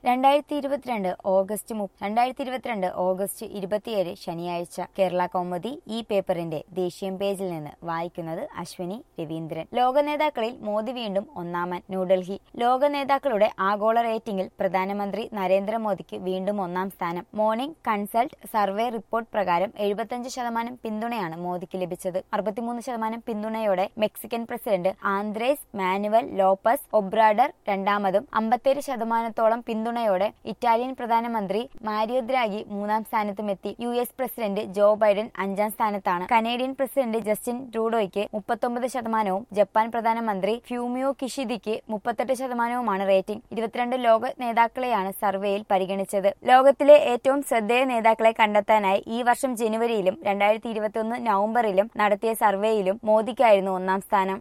രണ്ടായിരത്തി ഇരുപത്തിരണ്ട് ഓഗസ്റ്റ് മു രണ്ടായിരത്തി ഇരുപത്തിരണ്ട് ഓഗസ്റ്റ് ഇരുപത്തിയേഴ് ശനിയാഴ്ച കേരള കൗമുദി ഈ പേപ്പറിന്റെ ദേശീയം പേജിൽ നിന്ന് വായിക്കുന്നത് അശ്വിനി രവീന്ദ്രൻ ലോക നേതാക്കളിൽ മോദി വീണ്ടും ഒന്നാമൻ ന്യൂഡൽഹി ലോക നേതാക്കളുടെ ആഗോള റേറ്റിംഗിൽ പ്രധാനമന്ത്രി നരേന്ദ്രമോദിക്ക് വീണ്ടും ഒന്നാം സ്ഥാനം മോർണിംഗ് കൺസൾട്ട് സർവേ റിപ്പോർട്ട് പ്രകാരം എഴുപത്തിയഞ്ച് ശതമാനം പിന്തുണയാണ് മോദിക്ക് ലഭിച്ചത് അറുപത്തിമൂന്ന് ശതമാനം പിന്തുണയോടെ Mexican president Andres Manuel Lopez Obrador രണ്ടാമതും അമ്പത്തേഴ് ശതമാനത്തോളം പിന്തുണയോടെ ഇറ്റാലിയൻ പ്രധാനമന്ത്രി മാരിയോ ദ്രാഗി മൂന്നാം സ്ഥാനത്തുമെത്തി U S president Joe Biden അഞ്ചാം സ്ഥാനത്താണ് കനേഡിയൻ പ്രസിഡന്റ് ജസ്റ്റിൻ ട്രൂഡോയ്ക്ക് മുപ്പത്തൊമ്പത് ശതമാനവും ജപ്പാൻ പ്രധാനമന്ത്രി ഫ്യൂമിയോ കിഷിദിക്ക് മുപ്പത്തെട്ട് ശതമാനവുമാണ് റേറ്റിംഗ് ഇരുപത്തിരണ്ട് ലോക നേതാക്കളെയാണ് സർവേയിൽ പരിഗണിച്ചത് ലോകത്തിലെ ഏറ്റവും ശ്രദ്ധേയ നേതാക്കളെ കണ്ടെത്താനായി ഈ വർഷം ജനുവരിയിലും രണ്ടായിരത്തി ഇരുപത്തിയൊന്ന് നവംബറിലും നടത്തിയ സർവേയിലും മോദിക്കായിരുന്നു ഒന്നാം സ്ഥാനം